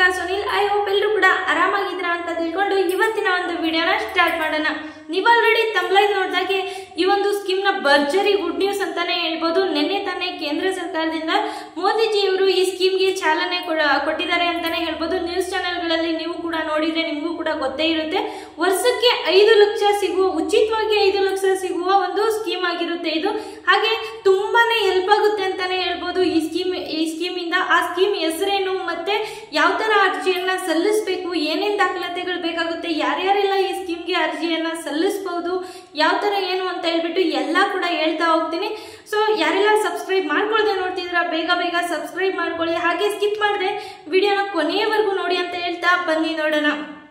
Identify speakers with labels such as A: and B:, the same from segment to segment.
A: Sunil I hope ಎಲ್ಲರೂ ಕೂಡ ಆರಾಮಾಗಿದ್ದೀರಾ ಅಂತ ತಿಳ್ಕೊಂಡು ಇವತ್ತಿನ ಒಂದು ವಿಡಿಯೋನ ಸ್ಟಾರ್ಟ್ ಮಾಡೋಣ ನೀವು ಆಲ್ರೆಡಿ ತಮ್ಲೈನ್ ನೋಡಿದಾಗೆ ಈ ಒಂದು ಸ್ಕೀಮ್ನ ಭರ್ಜರಿ ಗುಡ್ ನ್ಯೂಸ್ ಅಂತಾನೆ ಹೇಳ್ಬೋದು ನಿನ್ನೆ ತಾನೇ ಕೇಂದ್ರ ಸರ್ಕಾರದಿಂದ ಮೋದಿಜಿಯವರು ಈ ಸ್ಕೀಮ್ಗೆ ಚಾಲನೆ ಕೊಡ- ಕೊಟ್ಟಿದ್ದಾರೆ ಅಂತಾನೆ ಹೇಳ್ಬೋದು ನ್ಯೂಸ್ ಚಾನೆಲ್ಗಳಲ್ಲಿ ನೀವು ಕೂಡ ನೋಡಿದ್ರೆ ನಿಮಗೂ ಕೂಡ ಗೊತ್ತೇ ಇರುತ್ತೆ ವರ್ಷಕ್ಕೆ ಐದು ಲಕ್ಷ ಸಿಗುವ ಉಚಿತವಾಗಿ ಐದು ಲಕ್ಷ ಸಿಗುವ ಒಂದು ಸ್ಕೀಮ್ ಆಗಿರುತ್ತೆ ಇದು ಹಾಗೆ ತುಂಬಾನೇ ಹೆಲ್ಪ್ ಆಗುತ್ತೆ ಅಂತಾನೆ ಹೇಳ್ಬೋದು ಈ ಸ್ಕೀಮ್ ಈ ಸ್ಕೀಮ್ ಇಂದ ಆ ಸ್ಕೀಮ್ ಹೆಸರೇನು ಮತ್ತೆ ಯಾವ ತರ ಅರ್ಜಿಯನ್ನ ಸಲ್ಲಿಸಬೇಕು ಏನೇನ್ ದಾಖಲಾತಿಗಳು ಬೇಕಾಗುತ್ತೆ ಯಾರ್ಯಾರೆಲ್ಲ ಈ ಸ್ಕೀಮ್ಗೆ ಅರ್ಜಿಯನ್ನ ಸಲ್ಲಿಸಬಹುದು ಯಾವ ತರ ಏನು ಅಂತ ಹೇಳ್ಬಿಟ್ಟು ಎಲ್ಲ ಕೂಡ ಹೇಳ್ತಾ ಹೋಗ್ತೀನಿ ಸೊ ಯಾರೆಲ್ಲ ಸಬ್ಸ್ಕ್ರೈಬ್ ಮಾಡ್ಕೊಳ್ದೆ ನೋಡ್ತಿದ್ರ ಬೇಗ ಬೇಗ ಸಬ್ಸ್ಕ್ರೈಬ್ ಮಾಡ್ಕೊಳ್ಳಿ ಹಾಗೆ ಸ್ಕಿಪ್ ಮಾಡದೆ ವಿಡಿಯೋನ ಕೊನೆಯವರೆಗೂ ನೋಡಿ ಅಂತ ಹೇಳ್ತಾ ಬನ್ನಿ ನೋಡೋಣ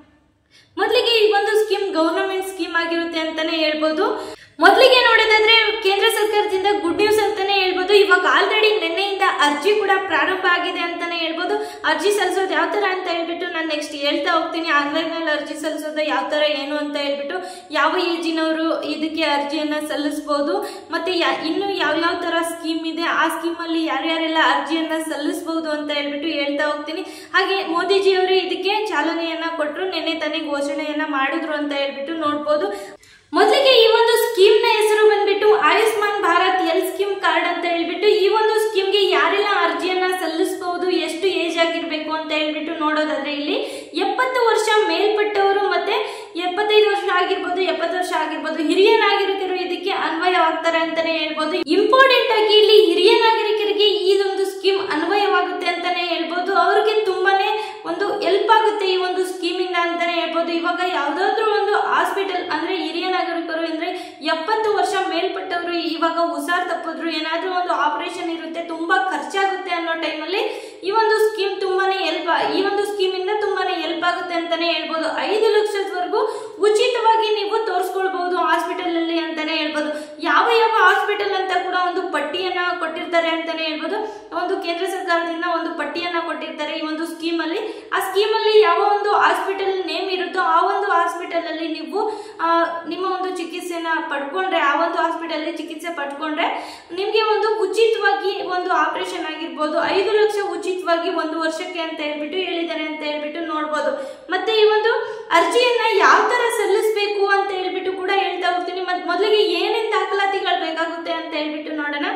A: ಮೊದಲಿಗೆ ಈ ಒಂದು ಸ್ಕೀಮ್ ಗವರ್ನಮೆಂಟ್ ಸ್ಕೀಮ್ ಆಗಿರುತ್ತೆ ಅಂತಾನೆ ಹೇಳ್ಬೋದು ಮೊದಲಿಗೆ ನೋಡೋದಾದ್ರೆ ಕೇಂದ್ರ ಸರ್ಕಾರದಿಂದ ಗುಡ್ ನ್ಯೂಸ್ ಅಂತಾನೆ ಹೇಳ್ಬೋದು ಇವಾಗ ಆಲ್ರೆಡಿ ನಿನ್ನೆಯಿಂದ ಅರ್ಜಿ ಕೂಡ ಪ್ರಾರಂಭ ಆಗಿದೆ ಅಂತಾನೆ ಹೇಳ್ಬೋದು ಅರ್ಜಿ ಸಲ್ಲಿಸೋದು ಯಾವ ತರ ಅಂತ ಹೇಳ್ಬಿಟ್ಟು ನಾನು ನೆಕ್ಸ್ಟ್ ಹೇಳ್ತಾ ಹೋಗ್ತೀನಿ ಆನ್ಲೈನ್ ನಲ್ಲಿ ಅರ್ಜಿ ಸಲ್ಲಿಸೋದು ಯಾವ ತರ ಏನು ಅಂತ ಹೇಳ್ಬಿಟ್ಟು ಯಾವ ಏಜಿನವರು ಇದಕ್ಕೆ ಅರ್ಜಿಯನ್ನ ಸಲ್ಲಿಸಬಹುದು ಮತ್ತೆ ಯಾ- ಇನ್ನು ಯಾವ ಯಾವ ತರ ಸ್ಕೀಮ್ ಇದೆ ಆ ಸ್ಕೀಮ್ ಅಲ್ಲಿ ಯಾರ್ಯಾರೆಲ್ಲ ಅರ್ಜಿಯನ್ನ ಸಲ್ಲಿಸಬಹುದು ಅಂತ ಹೇಳ್ಬಿಟ್ಟು ಹೇಳ್ತಾ ಹೋಗ್ತೀನಿ ಹಾಗೆ ಮೋದಿಜಿ ಅವರು ಇದಕ್ಕೆ ಚಾಲನೆಯನ್ನ ಕೊಟ್ಟರು ನಿನ್ನೆ ತಾನೇ ಘೋಷಣೆಯನ್ನ ಮಾಡಿದ್ರು ಅಂತ ಹೇಳ್ಬಿಟ್ಟು ನೋಡ್ಬೋದು ಮೊದಲಿಗೆ ಈ ಒಂದು ಸ್ಕೀಮ್ ನ ಹೆಸರು ಬಂದ್ಬಿಟ್ಟು ಆಯುಷ್ಮಾನ್ ಭಾರತ್ ಎಲ್ ಸ್ಕೀಮ್ ಕಾರ್ಡ್ ಅಂತ ಹೇಳ್ಬಿಟ್ಟು ಈ ಒಂದು ಸ್ಕೀಮ್ಗೆ ಯಾರೆಲ್ಲ ಅರ್ಜಿಯನ್ನ ಸಲ್ಲಿಸಬಹುದು ಎಷ್ಟು ಏಜ್ ಆಗಿರ್ಬೇಕು ಅಂತ ಹೇಳ್ಬಿಟ್ಟು ನೋಡೋದಾದ್ರೆ ಇಲ್ಲಿ ಎಪ್ಪತ್ತು ವರ್ಷ ಮೇಲ್ಪಟ್ಟವರು ಮತ್ತೆ ಎಪ್ಪತ್ತೈದು ವರ್ಷ ಆಗಿರ್ಬೋದು ಎಪ್ಪತ್ತು ವರ್ಷ ಆಗಿರ್ಬೋದು ಹಿರಿಯ ನಾಗರಿಕರು ಇದಕ್ಕೆ ಅನ್ವಯವಾಗ್ತಾರೆ ಅಂತಾನೆ ಹೇಳ್ಬೋದು ಇಂಪಾರ್ಟೆಂಟ್ ಆಗಿ ಇಲ್ಲಿ ಹಿರಿಯ ನಾಗರಿಕರಿಗೆ ಇದೊಂದು ಸ್ಕೀಮ್ ಅನ್ವಯವಾಗುತ್ತೆ ಅಂತಾನೆ ಹೇಳ್ಬೋದು ಅವ್ರಿಗೆ ತುಂಬಾನೇ ಒಂದು ಹೆಲ್ಪ್ ಆಗುತ್ತೆ ಈ ಒಂದು ಸ್ಕೀಮಿಂದ ಅಂತಾನೆ ಹೇಳ್ಬೋದು ಇವಾಗ ಯಾವ್ದಾದ್ರು ಒಂದು ಹಾಸ್ಪಿಟಲ್ ಅಂದ್ರೆ ಹಿರಿಯ ನಾಗರಿಕರು ಅಂದ್ರೆ ಎಪ್ಪತ್ತು ವರ್ಷ ಮೇಲ್ಪಟ್ಟವರು ಇವಾಗ ಉಸಾರ್ ತಪ್ಪಿದ್ರು ಏನಾದ್ರೂ ಒಂದು ಆಪರೇಷನ್ ಇರುತ್ತೆ ತುಂಬಾ ಖರ್ಚಾಗುತ್ತೆ ಅನ್ನೋ ಟೈಮಲ್ಲಿ ಈ ಒಂದು ಸ್ಕೀಮ್ ತುಂಬಾನೇ ಹೆಲ್ಪ್ ಈ ಒಂದು ಸ್ಕೀಮ್ ಇಂದ ತುಂಬಾನೇ ಹೆಲ್ಪ್ ಆಗುತ್ತೆ ಅಂತಾನೆ ಹೇಳ್ಬೋದು ಐದು ಲಕ್ಷದವರೆಗೂ ಉಚಿತವಾಗಿ ನೀವು ತೋರಿಸ್ಕೊಳ್ಬಹುದು ಹಾಸ್ಪಿಟಲ್ ಅಲ್ಲಿ ಅಂತಾನೆ ಹೇಳ್ಬೋದು ಯಾವ ಯಾವ ಹಾಸ್ಪಿಟಲ್ ಅಂತ ಕೂಡ ಒಂದು ಪಟ್ಟಿಯನ್ನ ಕೊಟ್ಟಿರ್ತಾರೆ ಅಂತಾನೆ ಹೇಳ್ಬೋದು ಒಂದು ಕೇಂದ್ರ ಸರ್ಕಾರದಿಂದ ಒಂದು ಪಟ್ಟಿಯನ್ನ ಕೊಟ್ಟಿರ್ತಾರೆ ಈ ಒಂದು ಸ್ಕೀಮ್ ಅಲ್ಲಿ ಆ ಸ್ಕೀಮ್ ಅಲ್ಲಿ ಯಾವ ಒಂದು ಹಾಸ್ಪಿಟಲ್ ನೇಮ್ ಇರುತ್ತೋ ಆ ಒಂದು ಹಾಸ್ಪಿಟಲ್ ಅಲ್ಲಿ ನೀವು ಆ, ನಿಮ್ಮ ಒಂದು ಚಿಕಿತ್ಸೆನ ಪಡ್ಕೊಂಡ್ರೆ ಆ ಒಂದು ಹಾಸ್ಪಿಟಲ್ ಅಲ್ಲಿ ಚಿಕಿತ್ಸೆ ಪಡ್ಕೊಂಡ್ರೆ ನಿಮ್ಗೆ ಒಂದು ಉಚಿತವಾಗಿ ಒಂದು ಆಪರೇಷನ್ ಆಗಿರ್ಬೋದು ಐದು ಲಕ್ಷ ಉಚಿತವಾಗಿ ಒಂದು ವರ್ಷಕ್ಕೆ ಅಂತ ಹೇಳ್ಬಿಟ್ಟು ಹೇಳಿದ್ದಾರೆ ಅಂತ ಹೇಳ್ಬಿಟ್ಟು ನೋಡ್ಬೋದು ಮತ್ತೆ ಈ ಒಂದು ಅರ್ಜಿಯನ್ನ ಯಾವ ತರ ಸಲ್ಲಿಸಬೇಕು ಅಂತ ಹೇಳ್ಬಿಟ್ಟು ಕೂಡ ಹೇಳ್ತಾ ಹೋಗ್ತೀನಿ ಮತ್ತೆ ಮೊದಲಿಗೆ ಏನೇನ್ ದಾಖಲಾತಿಗಳು ಬೇಕಾಗುತ್ತೆ ಅಂತ ಹೇಳ್ಬಿಟ್ಟು ನೋಡೋಣ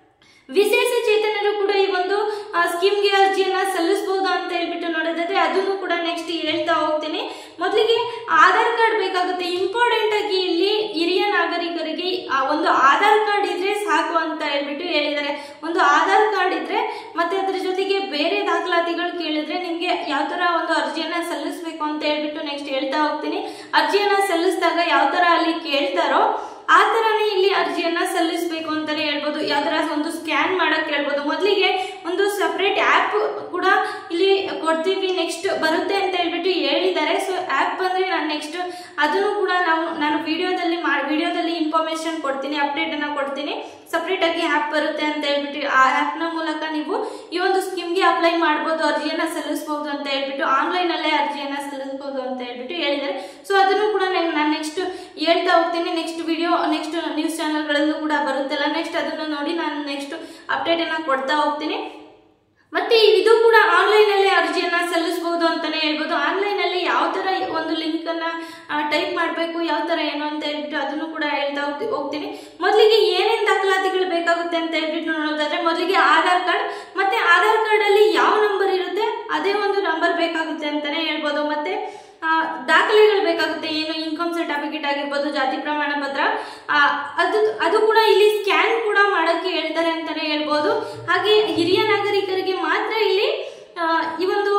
A: ವಿಶೇಷ ಚೇತನರು ಕೂಡ ಈ ಒಂದು ಆ, ಸ್ಕೀಮ್ಗೆ ಅರ್ಜಿಯನ್ನ ಸಲ್ಲಿಸಬಹುದು ಅಂತ ಹೇಳ್ಬಿಟ್ಟು ನೋಡೋದಾದ್ರೆ ಅದನ್ನು ಕೂಡ ನೆಕ್ಸ್ಟ್ ಹೇಳ್ತಾ ಹೋಗ್ತೀನಿ ಮೊದಲಿಗೆ ಆಧಾರ್ ಕಾರ್ಡ್ ಬೇಕಾಗುತ್ತೆ ಇಂಪಾರ್ಟೆಂಟ್ ಆಗಿ ಇಲ್ಲಿ ಹಿರಿಯ ನಾಗರಿಕರಿಗೆ ಆ ಒಂದು ಆಧಾರ್ ಕಾರ್ಡ್ ಇದ್ರೆ ಸಾಕು ಅಂತ ಹೇಳ್ಬಿಟ್ಟು ಹೇಳಿದ್ದಾರೆ ಒಂದು ಆಧಾರ್ ಕಾರ್ಡ್ ಇದ್ರೆ ಮತ್ತೆ ಅದ್ರ ಜೊತೆಗೆ ಬೇರೆ ದಾಖಲಾತಿಗಳು ಕೇಳಿದ್ರೆ ನಿಮ್ಗೆ ಯಾವ ತರ ಒಂದು ಅರ್ಜಿಯನ್ನ ಸಲ್ಲಿಸಬೇಕು ಅಂತ ಹೇಳ್ಬಿಟ್ಟು ನೆಕ್ಸ್ಟ್ ಹೇಳ್ತಾ ಹೋಗ್ತೀನಿ ಅರ್ಜಿಯನ್ನ ಸಲ್ಲಿಸಿದಾಗ ಯಾವ ತರ ಅಲ್ಲಿ ಕೇಳ್ತಾರೋ ಆ ತರನೇ ಇಲ್ಲಿ ಅರ್ಜಿಯನ್ನ ಸಲ್ಲಿಸಬೇಕು ಅಂತಾನೆ ಹೇಳ್ಬೋದು ಯಾವ ತರ ಒಂದು ಸ್ಕ್ಯಾನ್ ಮಾಡಕ್ ಹೇಳ್ಬೋದು ಮೊದಲಿಗೆ ಒಂದು ಸಪ್ರೇಟ್ ಆ್ಯಪ್ ಕೂಡ ಇಲ್ಲಿ ಕೊಡ್ತೀವಿ ನೆಕ್ಸ್ಟ್ ಬರುತ್ತೆ ಅಂತ ಹೇಳ್ಬಿಟ್ಟು ಹೇಳಿದ್ದಾರೆ ಸೊ ಆ್ಯಪ್ ಬಂದ್ರೆ ನಾನು ನೆಕ್ಸ್ಟ್ ಅದನ್ನು ಕೂಡ ನಾವು ನಾನು ವಿಡಿಯೋದಲ್ಲಿ ಮಾಡಿ ವಿಡಿಯೋದಲ್ಲಿ ಇನ್ಫಾರ್ಮೇಶನ್ ಕೊಡ್ತೀನಿ ಅಪ್ಡೇಟ್ ಅನ್ನ ಕೊಡ್ತೀನಿ ಸಪ್ರೇಟ್ ಆಗಿ ಆ್ಯಪ್ ಬರುತ್ತೆ ಅಂತ ಹೇಳ್ಬಿಟ್ಟು ಆ ಆ್ಯಪ್ನ ಮೂಲಕ ನೀವು ಈ ಒಂದು ಸ್ಕೀಮ್ಗೆ ಅಪ್ಲೈ ಮಾಡ್ಬೋದು ಅರ್ಜಿಯನ್ನ ಸಲ್ಲಿಸಬಹುದು ಅಂತ ಹೇಳ್ಬಿಟ್ಟು ಆನ್ಲೈನ್ ಅಲ್ಲೇ ಅರ್ಜಿಯನ್ನ ಸಲ್ಲಿಸಬಹುದು ಅಂತ ಹೇಳ್ಬಿಟ್ಟು ಹೇಳಿದ್ದಾರೆ ಸೊ ಅದನ್ನು ಕೂಡ ನಾನು ನಾನು ನೆಕ್ಸ್ಟ್ ಹೇಳ್ತಾ ಹೋಗ್ತೀನಿ ನೆಕ್ಸ್ಟ್ ವಿಡಿಯೋ ನೆಕ್ಸ್ಟ್ ನ್ಯೂಸ್ ಚಾನೆಲ್ಗಳಲ್ಲೂ ಕೂಡ ಬರುತ್ತಲ್ಲ ನೆಕ್ಸ್ಟ್ ಅದನ್ನು ನೋಡಿ ನಾನು ನೆಕ್ಸ್ಟ್ ಅಪ್ಡೇಟ್ ಅನ್ನ ಕೊಡ್ತಾ ಹೋಗ್ತೀನಿ ಮತ್ತೆ ಇದು ಕೂಡ ಆನ್ಲೈನ್ ಅಲ್ಲೇ ಅರ್ಜಿಯನ್ನ ಸಲ್ಲಿಸಬಹುದು ಅಂತಾನೆ ಹೇಳ್ಬೋದು ಆನ್ಲೈನ್ ಅಲ್ಲಿ ಯಾವ ತರ ಒಂದು ಲಿಂಕ್ ಅನ್ನ ಟೈಪ್ ಮಾಡಬೇಕು ಯಾವ ತರ ಏನು ಅಂತ ಹೇಳ್ಬಿಟ್ಟು ಅದನ್ನು ಕೂಡ ಹೇಳ್ತಾ ಹೋಗ್ತಿ- ಹೋಗ್ತೀನಿ ಮೊದಲಿಗೆ ಏನೇನ್ ದಾಖಲಾತಿಗಳು ಬೇಕಾಗುತ್ತೆ ಅಂತ ಹೇಳ್ಬಿಟ್ಟು ನೋಡೋದಾದ್ರೆ ಮೊದಲಿಗೆ ಆಧಾರ್ ಕಾರ್ಡ್ ಮತ್ತೆ ಆಧಾರ್ ಕಾರ್ಡ್ ಅಲ್ಲಿ ಯಾವ ನಂಬರ್ ಇರುತ್ತೆ ಅದೇ ಒಂದು ನಂಬರ್ ಬೇಕಾಗುತ್ತೆ ಅಂತಾನೆ ಹೇಳ್ಬೋದು ಮತ್ತೆ ಆ, ದಾಖಲೆಗಳು ಬೇಕಾಗುತ್ತೆ ಏನು ಇನ್ಕಮ್ ಸರ್ಟಿಫಿಕೇಟ್ ಆಗಿರ್ಬೋದು ಜಾತಿ ಪ್ರಮಾಣ ಪತ್ರ ಆ, ಅದು ಅದು ಕೂಡ ಇಲ್ಲಿ ಸ್ಕ್ಯಾನ್ ಕೂಡ ಮಾಡಕ್ಕೆ ಹೇಳ್ತಾರೆ ಅಂತಾನೆ ಹೇಳ್ಬೋದು ಹಾಗೆ ಹಿರಿಯ ನಾಗರಿಕರಿಗೆ ಮಾತ್ರ ಇಲ್ಲಿ ಆ, ಈ ಒಂದು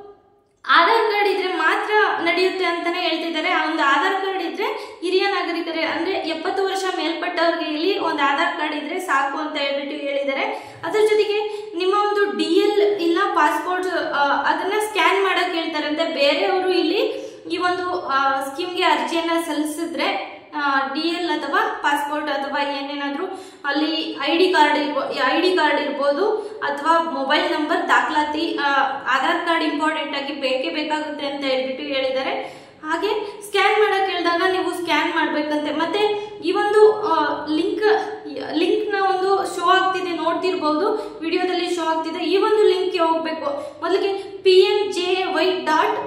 A: ಆಧಾರ್ ಕಾರ್ಡ್ ಇದ್ರೆ ಮಾತ್ರ ನಡೆಯುತ್ತೆ ಅಂತಾನೆ ಹೇಳ್ತಿದ್ದಾರೆ ಆ ಒಂದು ಆಧಾರ್ ಕಾರ್ಡ್ ಇದ್ರೆ ಹಿರಿಯ ನಾಗರಿಕರೇ ಅಂದ್ರೆ ಎಪ್ಪತ್ತು ವರ್ಷ ಮೇಲ್ಪಟ್ಟವ್ರಿಗೆ ಇಲ್ಲಿ ಒಂದು ಆಧಾರ್ ಕಾರ್ಡ್ ಇದ್ರೆ ಸಾಕು ಅಂತ ಹೇಳ್ಬಿಟ್ಟು ಹೇಳಿದ್ದಾರೆ ಅದ್ರ ಜೊತೆಗೆ ನಿಮ್ಮ ಒಂದು ಡಿ ಎಲ್ ಇಲ್ಲ ಪಾಸ್ಪೋರ್ಟ್ ಅದನ್ನ ಸ್ಕ್ಯಾನ್ ಮಾಡಕ್ ಹೇಳ್ತಾರಂತೆ ಬೇರೆಯವರು ಇಲ್ಲಿ ಈ ಒಂದು ಸ್ಕೀಮ್ಗೆ ಅರ್ಜಿಯನ್ನ ಸಲ್ಲಿಸಿದ್ರೆ ಡಿ ಎಲ್ ಅಥವಾ ಪಾಸ್ಪೋರ್ಟ್ ಅಥವಾ ಏನೇನಾದ್ರೂ ಅಲ್ಲಿ I D card I D card ಇರ್ಬೋದು ಅಥವಾ ಮೊಬೈಲ್ ನಂಬರ್ ದಾಖಲಾತಿ ಆ, ಆಧಾರ್ ಕಾರ್ಡ್ ಇಂಪಾರ್ಟೆಂಟ್ ಆಗಿ ಬೇಕೇ ಬೇಕಾಗುತ್ತೆ ಅಂತ ಹೇಳ್ಬಿಟ್ಟು ಹೇಳಿದ್ದಾರೆ ಹಾಗೆ ಸ್ಕ್ಯಾನ್ ಮಾಡಕ್ ಹೇಳಿದಾಗ ನೀವು ಸ್ಕ್ಯಾನ್ ಮಾಡ್ಬೇಕಂತೆ ಮತ್ತೆ ಈ ಒಂದು ಲಿಂಕ್ ಲಿಂಕ್ನ ಒಂದು ಶೋ ಆಗ್ತಿದೆ ನೋಡ್ತಿರ್ಬೋದು ವಿಡಿಯೋದಲ್ಲಿ ಶೋ ಆಗ್ತಿದೆ ಈ ಒಂದು ಲಿಂಕ್ಗೆ ಹೋಗ್ಬೇಕು ಮೊದಲಿಗೆ P N J Y dot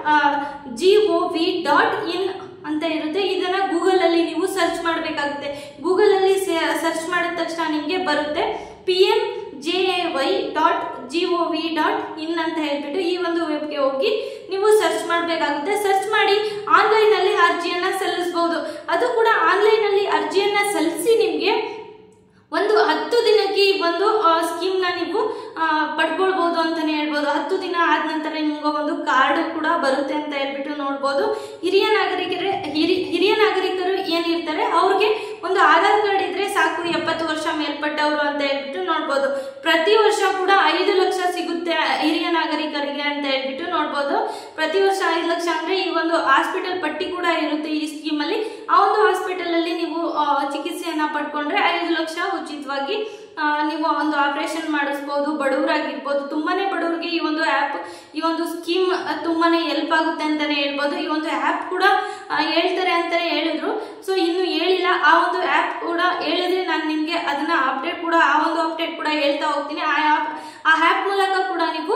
A: G O V dot in ಅಂತ ಇರುತ್ತೆ ಇದನ್ನ ಗೂಗಲ್ ಅಲ್ಲಿ ನೀವು ಸರ್ಚ್ ಮಾಡಬೇಕಾಗುತ್ತೆ ಗೂಗಲ್ ಅಲ್ಲಿ ಸರ್ಚ್ ಮಾಡಿದ ತಕ್ಷಣ ನಿಮಗೆ ಬರುತ್ತೆ P M J A Y dot G O V dot in ಅಂತ ಹೇಳ್ಬಿಟ್ಟು ಈ ಒಂದು ವೆಬ್ಗೆ ಹೋಗಿ ನೀವು ಸರ್ಚ್ ಮಾಡಬೇಕಾಗುತ್ತೆ ಸರ್ಚ್ ಮಾಡಿ ಆನ್ಲೈನ್ ಅಲ್ಲಿ ಅರ್ಜಿಯನ್ನ ಸಲ್ಲಿಸಬಹುದು ಅದು ಕೂಡ ಆನ್ಲೈನ್ ಅಲ್ಲಿ ಅರ್ಜಿಯನ್ನ ಸಲ್ಲಿಸಿ ನಿಮಗೆ ಒಂದು ಹತ್ತು ದಿನಕ್ಕೆ ಈ ಒಂದು ಸ್ಕೀಮ್ನ ನೀವು ಆ, ಪಡ್ಕೊಳ್ಬೋದು ಅಂತಾನೆ ಹೇಳ್ಬೋದು ಹತ್ತು ದಿನ ಆದ ನಂತರ ನಿಮ್ಗೆ ಒಂದು ಕಾರ್ಡ್ ಕೂಡ ಬರುತ್ತೆ ಅಂತ ಹೇಳ್ಬಿಟ್ಟು ನೋಡ್ಬೋದು ಹಿರಿಯ ನಾಗರಿಕರೇ ಹಿರಿ ಹಿರಿಯ ನಾಗರಿಕರು ಏನಿರ್ತಾರೆ ಅವ್ರಿಗೆ ಒಂದು ಆಧಾರ್ ಕಾರ್ಡ್ ಇದ್ರೆ ಸಾಕು ಎಪ್ಪತ್ತು ವರ್ಷ ಮೇಲ್ಪಟ್ಟವರು ಅಂತ ಹೇಳ್ಬಿಟ್ಟು ನೋಡ್ಬೋದು ಪ್ರತಿ ವರ್ಷ ಕೂಡ ಐದು ಲಕ್ಷ ಸಿಗುತ್ತೆ ಹಿರಿಯ ನಾಗರಿಕರಿಗೆ ಅಂತ ಹೇಳ್ಬಿಟ್ಟು ನೋಡ್ಬೋದು ಪ್ರತಿ ವರ್ಷ ಐದು ಲಕ್ಷ ಅಂದ್ರೆ ಈ ಒಂದು ಹಾಸ್ಪಿಟಲ್ ಪಟ್ಟಿ ಕೂಡ ಇರುತ್ತೆ ಈ ಸ್ಕೀಮ್ ಅಲ್ಲಿ ಆ ಒಂದು ಹಾಸ್ಪಿಟಲ್ ಅಲ್ಲಿ ನೀವು ಆ, ಚಿಕಿತ್ಸೆಯನ್ನ ಪಡ್ಕೊಂಡ್ರೆ ಐದು ಲಕ್ಷ ಉಚಿತವಾಗಿ ಆ, ನೀವು ಒಂದು ಆಪರೇಷನ್ ಮಾಡಿಸ್ಬೋದು ಬಡವರಾಗಿರ್ಬೋದು ತುಂಬಾನೇ ಬಡವರಿಗೆ ಈ ಒಂದು ಆ್ಯಪ್ ಈ ಒಂದು ಸ್ಕೀಮ್ ತುಂಬಾನೇ ಹೆಲ್ಪ್ ಆಗುತ್ತೆ ಅಂತಾನೆ ಹೇಳ್ಬೋದು ಈ ಒಂದು ಆ್ಯಪ್ ಕೂಡ ಆ, ಹೇಳ್ತಾರೆ ಅಂತಾನೆ ಹೇಳಿದ್ರು ಸೊ ಇನ್ನು ಹೇಳಿಲ್ಲ ಆ ಒಂದು ಆ್ಯಪ್ ಕೂಡ ಹೇಳಿದ್ರೆ ನಾನು ನಿಮಗೆ ಅದನ್ನ ಅಪ್ಡೇಟ್ ಕೂಡ ಆ ಒಂದು ಅಪ್ಡೇಟ್ ಕೂಡ ಹೇಳ್ತಾ ಹೋಗ್ತೀನಿ ಆ ಆ್ಯಪ್ ಆ ಆ್ಯಪ್ ಮೂಲಕ ಕೂಡ ನೀವು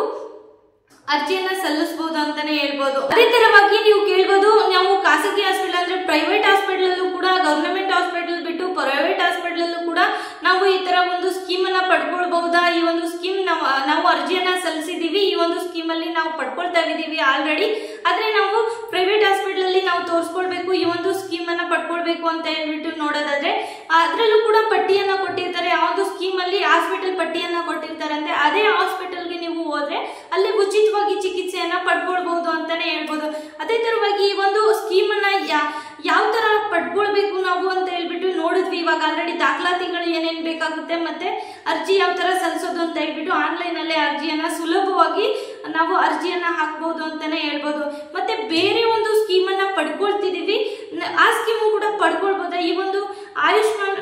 A: ಅರ್ಜಿಯನ್ನ ಸಲ್ಲಿಸಬಹುದು ಅಂತಾನೆ ಹೇಳ್ಬೋದು ಅದೇ ತರವಾಗಿ ನೀವು ಕೇಳ್ಬೋದು ನಾವು ಖಾಸಗಿ ಹಾಸ್ಪಿಟಲ್ ಅಂದ್ರೆ ಪ್ರೈವೇಟ್ ಹಾಸ್ಪಿಟಲ್ ಅಲ್ಲೂ ಕೂಡ ಗವರ್ನಮೆಂಟ್ ಹಾಸ್ಪಿಟಲ್ ಬಿಟ್ಟು ಪ್ರೈವೇಟ್ ಹಾಸ್ಪಿಟಲ್ ಅಲ್ಲೂ ಕೂಡ ನಾವು ಈ ತರ ಒಂದು ಸ್ಕೀಮ್ ಅನ್ನ ಪಡ್ಕೊಳ್ಬಹುದಾ ಈ ಒಂದು ಸ್ಕೀಮ್ ನಾವು ನಾವು ಅರ್ಜಿಯನ್ನ ಸಲ್ಲಿಸಿದೀವಿ ಈ ಒಂದು ಸ್ಕೀಮ್ ಅಲ್ಲಿ ನಾವು ಪಡ್ಕೊಳ್ತಾ ಇದೀವಿ ಆಲ್ರೆಡಿ ಆದ್ರೆ ನಾವು ಪ್ರೈವೇಟ್ ಹಾಸ್ಪಿಟಲ್ ಅಲ್ಲಿ ನಾವು ತೋರಿಸ್ಕೊಳ್ಬೇಕು ಈ ಒಂದು ಸ್ಕೀಮ್ ಅನ್ನ ಪಡ್ಕೊಳ್ಬೇಕು ಅಂತ ಹೇಳ್ಬಿಟ್ಟು ನೋಡೋದಾದ್ರೆ ಅದ್ರಲ್ಲೂ ಕೂಡ ಪಟ್ಟಿಯನ್ನ ಕೊಟ್ಟಿರ್ತಾರೆ ಆ ಒಂದು ಸ್ಕೀಮ್ ಅಲ್ಲಿ ಹಾಸ್ಪಿಟಲ್ ಪಟ್ಟಿಯನ್ನ ಕೊಟ್ಟಿರ್ತಾರಂತೆ ಅದೇ ಹಾಸ್ಪಿಟಲ್ಗೆ ನೀವು ಹೋದ್ರೆ ಅಲ್ಲಿ ಉಚಿತವಾಗಿ ಚಿಕಿತ್ಸೆಯನ್ನ ಪಡ್ಕೊಳ್ಬಹುದು ಅಂತಾನೆ ಹೇಳ್ಬೋದು ಅದೇ ತರವಾಗಿ ಈ ಒಂದು ಸ್ಕೀಮ್ ಅನ್ನ ಯಾ- ಯಾವ ತರ ಪಡ್ಕೊಳ್ಬೇಕು ನಾವು ಅಂತ ಹೇಳ್ಬಿಟ್ಟು ನೋಡಿದ್ವಿ ಇವಾಗ ಆಲ್ರೆಡಿ ದಾಖಲಾತಿಗಳು ಏನೇನ್ ಬೇಕಾಗುತ್ತೆ ಮತ್ತೆ ಅರ್ಜಿ ಯಾವ ತರ ಸಲ್ಲಿಸೋದು ಅಂತ ಹೇಳ್ಬಿಟ್ಟು ಆನ್ಲೈನ್ ಅಲ್ಲೇ ಅರ್ಜಿಯನ್ನ ಸುಲಭವಾಗಿ ನಾವು ಅರ್ಜಿಯನ್ನ ಹಾಕ್ಬಹುದು ಅಂತಾನೆ ಹೇಳ್ಬೋದು ಮತ್ತೆ ಬೇರೆ ಒಂದು ಸ್ಕೀಮ್ ಅನ್ನ ಪಡ್ಕೊಳ್ತಿದೀವಿ ನ- ಆ ಸ್ಕೀಮು ಕೂಡ ಪಡ್ಕೊಳ್ಬೋದಾ ಈ ಒಂದು ಆಯುಷ್ಮಾನ್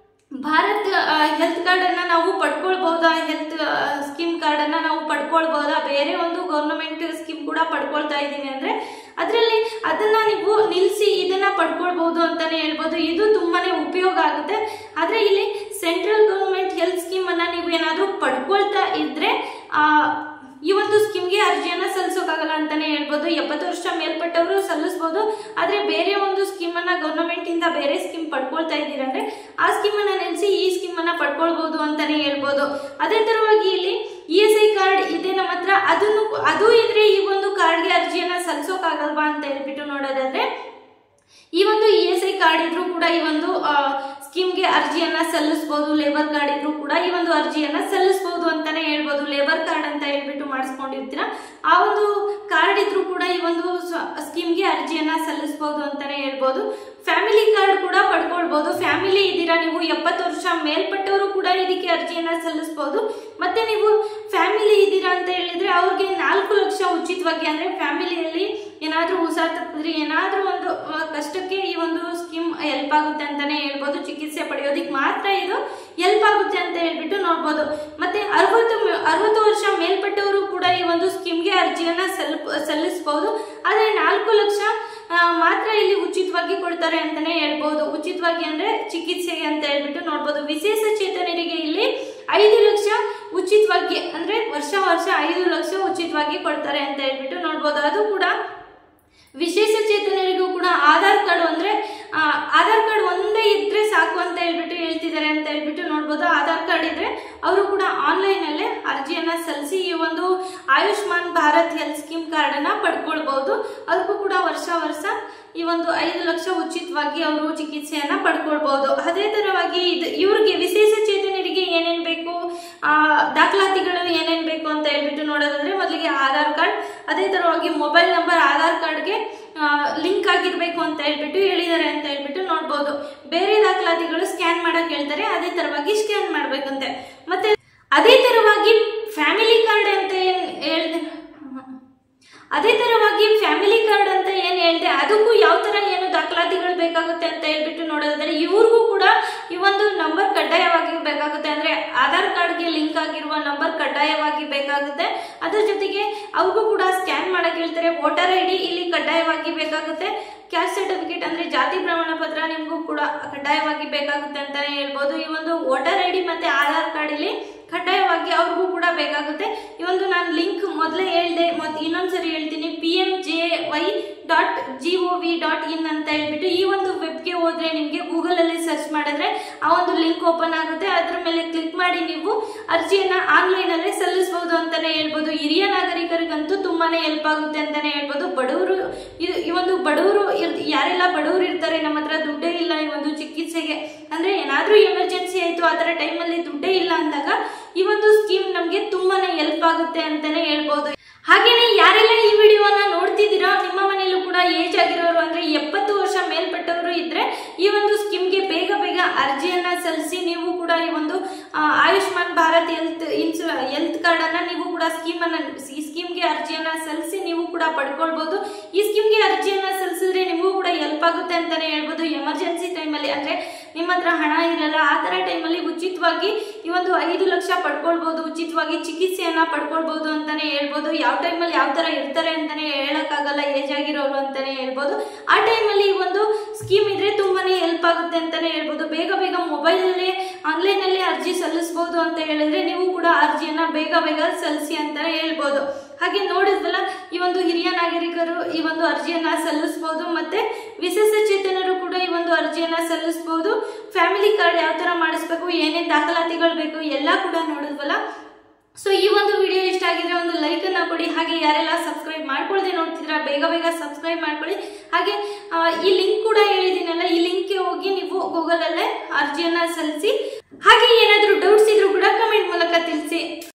A: ಭಾರತ್ ಹೆಲ್ತ್ ಕಾರ್ಡ್ ಅನ್ನ ನಾವು ಪಡ್ಕೊಳ್ಬಹುದಾ ಹೆಲ್ತ್ ಸ್ಕೀಮ್ ಕಾರ್ಡ್ ಅನ್ನ ನಾವು ಪಡ್ಕೊಳ್ಬಹುದಾ ಬೇರೆ ಒಂದು ಗೌರ್ನಮೆಂಟ್ ಸ್ಕೀಮ್ ಕೂಡ ಪಡ್ಕೊಳ್ತಾ ಇದೀವಿ ಅಂದ್ರೆ ಅದರಲ್ಲಿ ಅದನ್ನ ನೀವು ನಿಲ್ಲಿಸಿ ಇದನ್ನ ಪಡ್ಕೊಳ್ಬಹುದು ಅಂತಾನೆ ಹೇಳ್ಬೋದು ಇದು ತುಂಬಾನೇ ಉಪಯೋಗ ಆಗುತ್ತೆ ಆದ್ರೆ ಇಲ್ಲಿ ಸೆಂಟ್ರಲ್ ಗೌರ್ಮೆಂಟ್ ಹೆಲ್ತ್ ಸ್ಕೀಮ್ ಅನ್ನ ನೀವು ಏನಾದ್ರೂ ಪಡ್ಕೊಳ್ತಾ ಇದ್ರೆ ಆ ಈ ಒಂದು ಸ್ಕೀಮ್ಗೆ ಅರ್ಜಿಯನ್ನ ಸಲ್ಲಿಸೋಕ್ಕಾಗಲ್ಲ ಅಂತಾನೆ ಹೇಳ್ಬೋದು ಎಪ್ಪತ್ತು ವರ್ಷ ಮೇಲ್ಪಟ್ಟವರು ಸಲ್ಲಿಸಬಹುದು ಆದ್ರೆ ಬೇರೆ ಒಂದು ಸ್ಕೀಮ್ ಅನ್ನ ಗವರ್ನಮೆಂಟ್ ಇಂದ ಬೇರೆ ಸ್ಕೀಮ್ ಪಡ್ಕೊಳ್ತಾ ಇದ್ದೀರಂದ್ರೆ ಆ ಸ್ಕೀಮ್ ಅನ್ನ ನಿಲ್ಲಿಸಿ ಈ ಸ್ಕೀಮ್ ಅನ್ನ ಪಡ್ಕೊಳ್ಬಹುದು ಅಂತಾನೆ ಹೇಳ್ಬೋದು ಅದೇ ತರವಾಗಿ ಇಲ್ಲಿ ಇ ಎಸ್ ಐ ಕಾರ್ಡ್ ಇದೆ ನಮ್ಮ ಹತ್ರ ಅದನ್ನು ಅದು ಇದ್ರೆ ಈ ಒಂದು ಕಾರ್ಡ್ಗೆ ಅರ್ಜಿಯನ್ನ ಸಲ್ಲಿಸೋಕ್ಕಾಗಲ್ವಾ ಅಂತ ಹೇಳ್ಬಿಟ್ಟು ನೋಡೋದಾದ್ರೆ ಈ ಒಂದು ಇ ಎಸ್ ಐ ಕಾರ್ಡ್ ಇದ್ರೂ ಕೂಡ ಈ ಒಂದು ಸ್ಕೀಮ್ಗೆ ಅರ್ಜಿಯನ್ನ ಸಲ್ಲಿಸಬಹುದು ಲೇಬರ್ ಕಾರ್ಡ್ ಇದ್ರೂ ಕೂಡ ಈ ಒಂದು ಅರ್ಜಿಯನ್ನ ಸಲ್ಲಿಸಬಹುದು ಅಂತಾನೆ ಹೇಳ್ಬೋದು ಲೇಬರ್ ಕಾರ್ಡ್ ಅಂತ ಹೇಳ್ಬಿಟ್ಟು ಮಾಡಿಸ್ಕೊಂಡಿರ್ತೀರ ಆ ಒಂದು ಕಾರ್ಡ್ ಇದ್ರೂ ಕೂಡ ಈ ಒಂದು ಸ್ಕೀಮ್ಗೆ ಅರ್ಜಿಯನ್ನ ಸಲ್ಲಿಸಬಹುದು ಅಂತಾನೆ ಹೇಳ್ಬೋದು ಫ್ಯಾಮಿಲಿ ಕಾರ್ಡ್ ಕೂಡ ಪಡ್ಕೊಳ್ಬಹುದು ಫ್ಯಾಮಿಲಿ ಇದ್ದೀರಾ ನೀವು ಎಪ್ಪತ್ತು ವರ್ಷ ಮೇಲ್ಪಟ್ಟವರು ಕೂಡ ಇದಕ್ಕೆ ಅರ್ಜಿಯನ್ನ ಸಲ್ಲಿಸಬಹುದು ಮತ್ತೆ ನೀವು ಫ್ಯಾಮಿಲಿ ಇದ್ದೀರಾ ಅಂತ ಹೇಳಿದ್ರೆ ಅವ್ರಿಗೆ ನಾಲ್ಕು ಲಕ್ಷ ಉಚಿತವಾಗಿ ಅಂದ್ರೆ ಫ್ಯಾಮಿಲಿಯಲ್ಲಿ ಏನಾದ್ರೂ ಹುಷಾರ್ ತಪ್ಪಿದ್ರೆ ಏನಾದ್ರೂ ಒಂದು ಆ, ಕಷ್ಟಕ್ಕೆ ಈ ಒಂದು ಸ್ಕೀಮ್ ಹೆಲ್ಪ್ ಆಗುತ್ತೆ ಅಂತಾನೆ ಹೇಳ್ಬೋದು ಚಿಕಿತ್ಸೆ ಪಡೆಯೋದಿಕ್ ಮಾತ್ರ ಇದು ಹೆಲ್ಪ್ ಆಗುತ್ತೆ ಅಂತ ಹೇಳ್ಬಿಟ್ಟು ನೋಡ್ಬೋದು ಮತ್ತೆ ಅರವತ್ತು ಅರವತ್ತು ವರ್ಷ ಮೇಲ್ಪಟ್ಟವರು ಕೂಡ ಈ ಒಂದು ಸ್ಕೀಮ್ಗೆ ಅರ್ಜಿಯನ್ನ ಸಲ್ಪ ಸಲ್ಲಿಸಬಹುದು ಆದ್ರೆ ನಾಲ್ಕು ಲಕ್ಷ ಆ, ಮಾತ್ರ ಇಲ್ಲಿ ಉಚಿತವಾಗಿ ಕೊಡ್ತಾರೆ ಅಂತಾನೆ ಹೇಳ್ಬೋದು ಉಚಿತವಾಗಿ ಅಂದ್ರೆ ಚಿಕಿತ್ಸೆಗೆ ಅಂತ ಹೇಳ್ಬಿಟ್ಟು ನೋಡ್ಬೋದು ವಿಶೇಷ ಚೇತನರಿಗೆ ಇಲ್ಲಿ ಐದು ಲಕ್ಷ ಉಚಿತವಾಗಿ ಅಂದ್ರೆ ವರ್ಷ ವರ್ಷ ಐದು ಲಕ್ಷ ಉಚಿತವಾಗಿ ಕೊಡ್ತಾರೆ ಅಂತ ಹೇಳ್ಬಿಟ್ಟು ನೋಡ್ಬೋದು ಅದು ಕೂಡ ವಿಶೇಷ ಚೇತನರಿಗೂ ಕೂಡ ಆಧಾರ್ ಕಾರ್ಡ್ ಅಂದ್ರೆ ಆ, ಆಧಾರ್ ಕಾರ್ಡ್ ಒಂದೇ ಇದ್ರೆ ಸಾಕು ಅಂತ ಹೇಳ್ಬಿಟ್ಟು ಹೇಳ್ತಿದ್ದಾರೆ ಅಂತ ಹೇಳ್ಬಿಟ್ಟು ನೋಡ್ಬೋದು ಆಧಾರ್ ಕಾರ್ಡ್ ಇದ್ರೆ ಅವರು ಕೂಡ ಆನ್ಲೈನ್ ಅಲ್ಲೇ ಅರ್ಜಿಯನ್ನ ಸಲ್ಲಿಸಿ ಈ ಒಂದು Ayushman Bharat health scheme card ಅನ್ನ ಪಡ್ಕೊಳ್ಬಹುದು ಅದಕ್ಕೂ ಕೂಡ ವರ್ಷ ವರ್ಷ ಈ ಒಂದು ಐದು ಲಕ್ಷ ಉಚಿತವಾಗಿ ಅವರು ಚಿಕಿತ್ಸೆಯನ್ನ ಪಡ್ಕೊಳ್ಬಹುದು ಅದೇ ತರವಾಗಿ ಇದು ಇವ್ರಿಗೆ ವಿಶೇಷ ಚೇತನರಿಗೆ ಏನೇನ್ ಬೇಕು ಆ, ದಾಖಲಾತಿಗಳು ಏನೇನ್ ಬೇಕು ಅಂತ ಹೇಳ್ಬಿಟ್ಟು ನೋಡೋದಾದ್ರೆ ಮೊದಲಿಗೆ ಆಧಾರ್ ಕಾರ್ಡ್ ಅದೇ ತರವಾಗಿ ಮೊಬೈಲ್ ನಂಬರ್ ಆಧಾರ್ ಕಾರ್ಡ್ಗೆ ಲಿಂಕ್ ಆಗಿರ್ಬೇಕು ಅಂತ ಹೇಳ್ಬಿಟ್ಟು ಹೇಳಿದ್ದಾರೆ ಅಂತ ಹೇಳ್ಬಿಟ್ಟು ನೋಡ್ಬೋದು ಬೇರೆ ದಾಖಲಾತಿಗಳು ಸ್ಕ್ಯಾನ್ ಮಾಡಕ್ ಹೇಳ್ತಾರೆ ಅದೇ ತರವಾಗಿ ಸ್ಕ್ಯಾನ್ ಮಾಡ್ಬೇಕಂತೆ ಮತ್ತೆ ಅದೇ ತರವಾಗಿ ಫ್ಯಾಮಿಲಿ ಕಾರ್ಡ್ ಅಂತ ಏನ್ ಹೇಳ್ದೆ ಅದೇ ತರವಾಗಿ ಫ್ಯಾಮಿಲಿ ಕಾರ್ಡ್ ಅಂತ ಏನ್ ಹೇಳ್ದೆ ಅದಕ್ಕೂ ಯಾವ ತರ ಏನು ದಾಖಲಾತಿಗಳು ಬೇಕಾಗುತ್ತೆ ಅಂತ ಹೇಳ್ಬಿಟ್ಟು ನೋಡೋದಾದ್ರೆ ಇವ್ರಿಗೂ ಕೂಡ ಈ ಒಂದು ನಂಬರ್ ಕಡ್ಡಾಯವಾಗಿ ಬೇಕಾಗುತ್ತೆ ಅಂದ್ರೆ ಆಧಾರ್ ಕಾರ್ಡ್ಗೆ ಲಿಂಕ್ ಆಗಿರುವ ನಂಬರ್ ನಂಬರ್ ಕಡ್ಡಾಯವಾಗಿ ಬೇಕಾಗುತ್ತೆ ಅದ್ರ ಜೊತೆಗೆ ಅವ್ರಿಗೂ ಕೂಡ ಸ್ಕ್ಯಾನ್ ಮಾಡಕ್ ಹೇಳ್ತಾರೆ ವೋಟರ್ ಐ ಡಿ ಇಲ್ಲಿ ಕಡ್ಡಾಯವಾಗಿ ಬೇಕಾಗುತ್ತೆ ಕ್ಯಾಸ್ಟ್ ಸರ್ಟಿಫಿಕೇಟ್ ಅಂದ್ರೆ ಜಾತಿ ಪ್ರಮಾಣ ಪತ್ರ ನಿಮಗೂ ಕೂಡ ಕಡ್ಡಾಯವಾಗಿ ಬೇಕಾಗುತ್ತೆ ಅಂತಾನೆ ಹೇಳ್ಬೋದು ಈ ಒಂದು ವೋಟರ್ ಐ ಡಿ ಮತ್ತೆ ಆಧಾರ್ ಕಾರ್ಡ್ ಇಲ್ಲಿ ಕಡ್ಡಾಯವಾಗಿ ಅವ್ರಿಗೂ ಕೂಡ ಬೇಕಾಗುತ್ತೆ ಈ ಒಂದು ನಾನು ಲಿಂಕ್ ಮೊದಲೇ ಹೇಳ್ದೆ ಮತ್ತೆ ಇನ್ನೊಂದ್ಸರಿ ಹೇಳ್ತೀನಿ P M J Y dot G O V dot in ಅಂತ ಹೇಳ್ಬಿಟ್ಟು ಈ ಒಂದು ವೆಬ್ಗೆ ಹೋದ್ರೆ ನಿಮಗೆ ಗೂಗಲಲ್ಲಿ ಸರ್ಚ್ ಮಾಡಿದ್ರೆ ಆ ಒಂದು ಲಿಂಕ್ ಓಪನ್ ಆಗುತ್ತೆ ಅದ್ರ ಮೇಲೆ ಕ್ಲಿಕ್ ಮಾಡಿ ನೀವು ಅರ್ಜಿಯನ್ನ ಆನ್ಲೈನ್ ಅಲ್ಲೇ ಸಲ್ಲಿಸಬಹುದು ಅಂತಾನೆ ಹೇಳ್ಬೋದು ಹಿರಿಯ ನಾಗರಿಕರಿಗಂತೂ ತುಂಬಾನೇ ಹೆಲ್ಪ್ ಆಗುತ್ತೆ ಅಂತಾನೆ ಹೇಳ್ಬೋದು ಬಡವರು ಇದು- ಈ ಒಂದು ಬಡವರು ಇರ್- ಯಾರೆಲ್ಲ ಬಡವರು ಇರ್ತಾರೆ ನಮ್ಮ ಹತ್ರ ದುಡ್ಡೇ ಇಲ್ಲ ಈ ಒಂದು ಚಿಕಿತ್ಸೆಗೆ ಅಂದ್ರೆ ಏನಾದ್ರೂ ಎಮರ್ಜೆನ್ಸಿ ಆಯ್ತು ಆ ತರ ಟೈಮಲ್ಲಿ ದುಡ್ಡೇ ಇಲ್ಲ ಅಂದಾಗ ಈ ಒಂದು ಸ್ಕೀಮ್ ನಮ್ಗೆ ತುಂಬಾನೇ ಹೆಲ್ಪ್ ಆಗುತ್ತೆ ಅಂತಾನೆ ಹೇಳ್ಬೋದು ಹಾಗೇನೆ ಯಾರೆಲ್ಲ ಈ ವಿಡಿಯೋನ ನೋಡ್ತಿದ್ದೀರಾ ನಿಮ್ಮ ಮನೆಯಲ್ಲೂ ಕೂಡ ಏಜ್ ಆಗಿರೋರು ಅಂದ್ರೆ ಎಪ್ಪತ್ತು ವರ್ಷ ಮೇಲ್ಪಟ್ಟವರು ಇದ್ರೆ ಈ ಒಂದು ಸ್ಕೀಮ್ಗೆ ಬೇಗ ಬೇಗ ಅರ್ಜಿಯನ್ನ ಸಲ್ಲಿಸಿ ನೀವು ಕೂಡ ಈ ಒಂದು ಆ, ಆಯುಷ್ಮಾನ್ ಭಾರತ್ ಹೆಲ್ತ್ ಇನ್ಸು ಹೆಲ್ತ್ ಕಾರ್ಡ್ ಅನ್ನ ನೀವು ಕೂಡ ಸ್ಕೀಮ್ ಅನ್ನ ಈ ಸ್ಕೀಮ್ಗೆ ಅರ್ಜಿಯನ್ನ ಸಲ್ಲಿಸಿ ನೀವು ಕೂಡ ಪಡ್ಕೊಳ್ಬಹುದು ಈ ಸ್ಕೀಮ್ಗೆ ಅರ್ಜಿಯನ್ನ ಸಲ್ಲಿಸಿದ್ರೆ ನಿಮಗೂ ಕೂಡ ಹೆಲ್ಪ್ ಆಗುತ್ತೆ ಅಂತಾನೆ ಹೇಳ್ಬೋದು ಎಮರ್ಜೆನ್ಸಿ ಟೈಮಲ್ಲಿ ಅಂದ್ರೆ ನಿಮ್ಮ ಹತ್ರ ಹಣ ಇರಲ್ಲ ಆ ತರ ಟೈಮಲ್ಲಿ ಉಚಿತವಾಗಿ ಈ ಒಂದು ಐದು ಲಕ್ಷ ಪಡ್ಕೊಳ್ಬಹುದು ಉಚಿತವಾಗಿ ಚಿಕಿತ್ಸೆಯನ್ನ ಪಡ್ಕೊಳ್ಬಹುದು ಅಂತಾನೆ ಹೇಳ್ಬೋದು ಯಾವ ಟೈಮಲ್ಲಿ ಯಾವ ತರ ಇರ್ತಾರೆ ಅಂತಾನೆ ಹೇಳಕ್ಕಾಗಲ್ಲ ಏಜ್ ಆಗಿರೋರು ಅಂತಾನೆ ಹೇಳ್ಬೋದು ಆ ಟೈಮಲ್ಲಿ ಈ ಒಂದು ಸ್ಕೀಮ್ ಇದ್ರೆ ತುಂಬಾನೇ ಹೆಲ್ಪ್ ಆಗುತ್ತೆ ಅಂತಾನೆ ಹೇಳ್ಬೋದು ಬೇಗ ಬೇಗ ಮೊಬೈಲ್ ಅಲ್ಲೇ ಆನ್ಲೈನ್ ಅಲ್ಲೇ ಅರ್ಜಿ ಸಲ್ಲಿಸಬಹುದು ಅಂತ ಹೇಳಿದ್ರೆ ನೀವು ಕೂಡ ಅರ್ಜಿಯನ್ನ ಬೇಗ ಬೇಗ ಸಲ್ಲಿಸಿ ಅಂತಾನೆ ಹೇಳ್ಬೋದು ಹಾಗೆ ನೋಡಿದ್ವಲ್ಲ ಈ ಒಂದು ಹಿರಿಯ ನಾಗರಿಕರು ಈ ಒಂದು ಅರ್ಜಿಯನ್ನ ಸಲ್ಲಿಸಬಹುದು ಮತ್ತೆ ವಿಶೇಷ ಚೇತನರು ಕೂಡ ಈ ಒಂದು ಅರ್ಜಿಯನ್ನ ಸಲ್ಲಿಸಬಹುದು ಫ್ಯಾಮಿಲಿ ಕಾರ್ಡ್ ಯಾವ ತರ ಮಾಡಿಸ್ಬೇಕು ಏನೇನ್ ದಾಖಲಾತಿಗಳು ಬೇಕು ಎಲ್ಲ ಕೂಡ ನೋಡಿದ್ವಲ್ಲ ಸೊ ಈ ಒಂದು ವಿಡಿಯೋ ಇಷ್ಟ ಆಗಿದ್ರೆ ಒಂದು ಲೈಕ್ ಅನ್ನ ಕೊಡಿ ಹಾಗೆ ಯಾರೆಲ್ಲ ಸಬ್ಸ್ಕ್ರೈಬ್ ಮಾಡ್ಕೊಳ್ದೆ ನೋಡ್ತಿದ್ರ ಬೇಗ ಬೇಗ ಸಬ್ಸ್ಕ್ರೈಬ್ ಮಾಡ್ಕೊಳ್ಳಿ ಹಾಗೆ ಆ, ಈ ಲಿಂಕ್ ಕೂಡ ಹೇಳಿದ್ದೀನಲ್ಲ ಈ ಲಿಂಕ್ಗೆ ಹೋಗಿ ನೀವು ಗೂಗಲ್ ಅಲ್ಲೇ ಅರ್ಜಿಯನ್ನ ಸಲ್ಲಿಸಿ ಹಾಗೆ ಏನಾದರೂ ಡೌಟ್ಸ್ ಇದ್ರೂ ಕೂಡ ಕಮೆಂಟ್ ಮೂಲಕ ತಿಳಿಸಿ